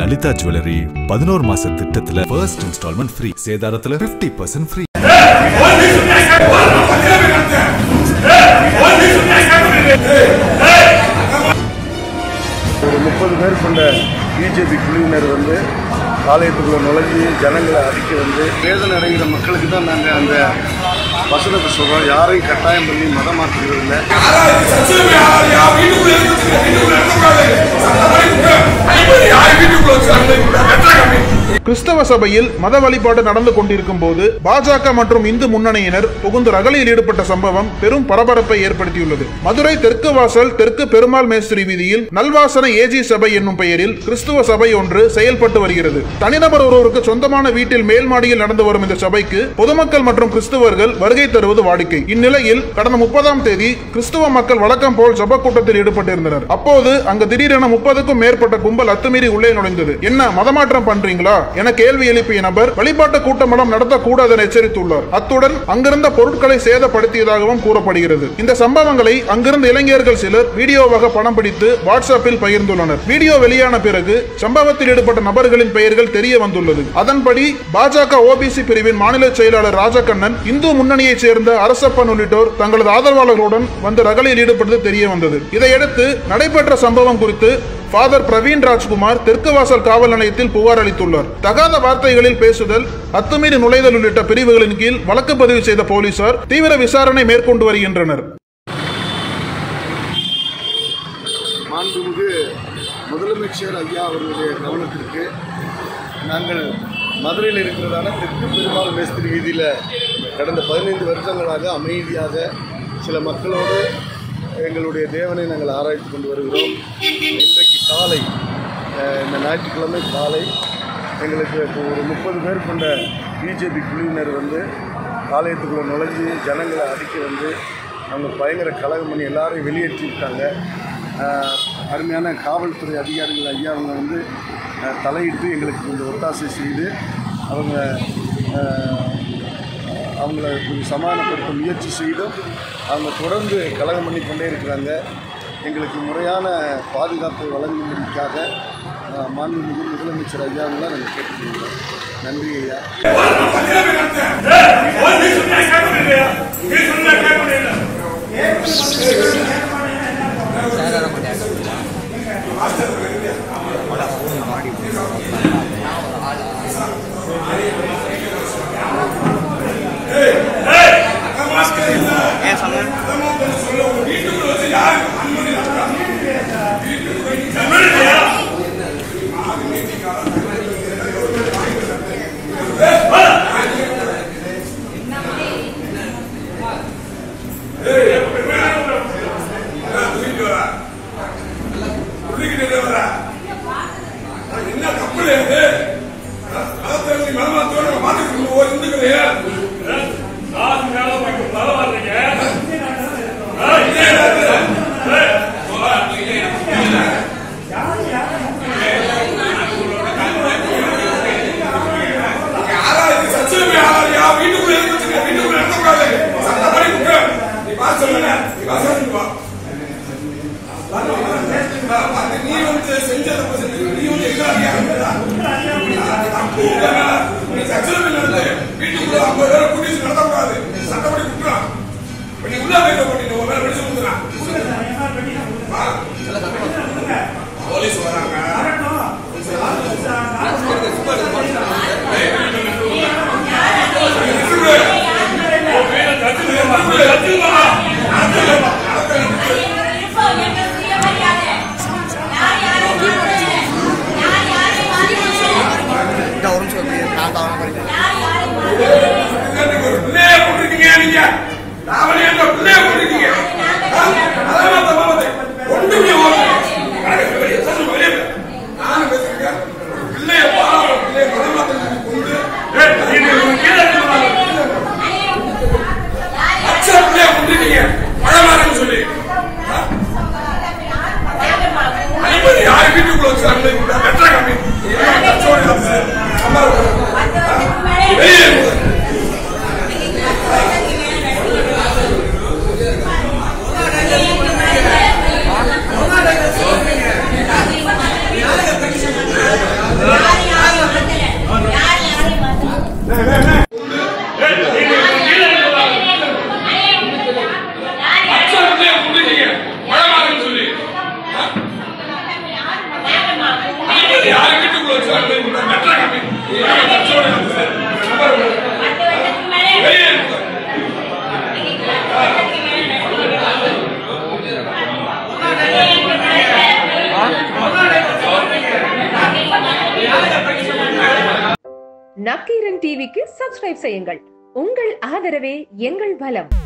Lalitha jewellery பதினோரு மாச திட்டத்துல ஃபர்ஸ்ட் இன்ஸ்டால்மெண்ட் ஃப்ரீ சேதாரத்துல 50% பர்சன்ட் ஃப்ரீ ஒரு முப்பது பேர் கொண்ட பிஜேபி குழுவினர் வந்து ஆலயத்துக்குள்ள நுழைஞ்சு ஜனங்களை அடிக்க வந்து வேதனை அடைகிற மக்களுக்கு தான் நாங்கள் அந்த வசனத்தை சொல்கிறோம் யாரையும் கட்டாயம் பண்ணி மதம் மாற்றுறது இல்லை கிறிஸ்தவ சபையில் மத வழிபாடு நடந்து கொண்டிருக்கும் போது பாஜக மற்றும் இந்து முன்னணியினர் புகுந்து ரகளையில் ஈடுபட்ட சம்பவம் பெரும் பரபரப்பை ஏற்படுத்தியுள்ளது மதுரை தெற்கு வாசல் தெற்கு பெருமாள் மேஸ்திரி வீதியில் நல்வாசன ஏஜி சபை என்னும் பெயரில் கிறிஸ்துவ சபை ஒன்று செயல்பட்டு வருகிறது தனிநபர் ஒருவருக்கு சொந்தமான வீட்டில் மேல் மாடியில் நடந்து வரும் இந்த சபைக்கு பொதுமக்கள் மற்றும் கிறிஸ்துவர்கள் வருகை தருவது வாடிக்கை இந்நிலையில் கடந்த முப்பதாம் தேதி கிறிஸ்துவ மக்கள் வழக்கம் போல் ஜப கூட்டத்தில் ஈடுபட்டிருந்தனர் அப்போது அங்கு திடீரென முப்பதுக்கும் மேற்பட்ட கும்பல் அத்துமீறி உள்ளே நுழைந்தது என்ன மதமாற்றம் பண்றீங்களா என கேள்வி எழுப்பிய நபர் வழிபாட்டு கூட்டமடம் நடத்தக்கூடாது என எச்சரித்துள்ளார் அத்துடன் அங்கிருந்த பொருட்களை சேதப்படுத்தியதாகவும் கூறப்படுகிறது இந்த சம்பவங்களை அங்கிருந்த இளைஞர்கள் சிலர் வீடியோவாக படம் பிடித்து வாட்ஸ்அப்பில் பகிர்ந்துள்ளனர் வீடியோ வெளியான பிறகு சம்பவத்தில் ஈடுபட்ட நபர்களின் பெயர்கள் தெரிய வந்துள்ளது அதன்படி பாஜக ஓபிசி பிரிவின் மாநில செயலாளர் ராஜகண்ணன் இந்து முன்னணியைச் சேர்ந்த அரசப்பன் உள்ளிட்டோர் தங்களது ஆதரவாளர்களுடன் வந்து ரகளையில் ஈடுபட்டது தெரிய வந்தது இதையடுத்து நடைபெற்ற சம்பவம் குறித்து ஃபாதர் பிரவீன் ராஜ்குமார் தெற்கு வாசல் காவல் நிலையத்தில் புகார் அளித்துள்ளார் தகாத வார்த்தைகளில் பேசுதல் அத்துமீறி நுழைதல் உள்ளிட்ட பிரிவுகளின் கீழ் வழக்கு பதிவு செய்த போலீசார் தீவிர விசாரணை மேற்கொண்டு வருகின்றனர் மாண்புமிகு முதலமைச்சர் ஐயா அவர்களுடைய கவனத்திற்கு நாங்கள் மதுரையில் இருக்கிறதான தெற்கு பெருமாள் மேஸ்திரி வீதியில் கடந்த பதினைந்து வருஷங்களாக அமைதியாக சில மக்களோடு எங்களுடைய தேவனை நாங்கள் ஆராய்ச்சி கொண்டு வருகிறோம் இன்றைக்கு காலை அஹ், இந்த ஞாயிற்றுக்கிழமை காலை எங்களுக்கு இப்போ ஒரு முப்பது பேர் கொண்ட பிஜேபி குழுவினர் வந்து ஆலயத்துக்குள்ளே நுழைஞ்சு ஜனங்களை அடிக்க வந்து அவங்க பயங்கர கலகம் பண்ணி எல்லாரையும் வெளியேற்றி விட்டாங்க ஆஹ் அருமையான காவல்துறை அதிகாரிகள் ஐயா அவங்க வந்து ஆஹ் தலையிட்டு எங்களுக்கு கொஞ்சம் ஒத்தாசை செய்து அவங்க ஆஹ் அவங்கள கொஞ்சம் சமாதானப்படுத்த முயற்சி செய்தும் அவங்க தொடர்ந்து கலகம் பண்ணி கொண்டே இருக்கிறாங்க எங்களுக்கு முறையான பாதுகாப்பை வழங்கும்படிக்காக ஆஹ் மாண்புமிகு முதலமைச்சர் ஐயாவெல்லாம் நாங்கள் கேட்டுக்கொள்கிறோம் நன்றி ஐயா சொல்லிக்கிட்டே நக்கீரன் டிவிக்கு சப்ஸ்கிரைப் செய்யுங்கள் உங்கள் ஆதரவே எங்கள் பலம்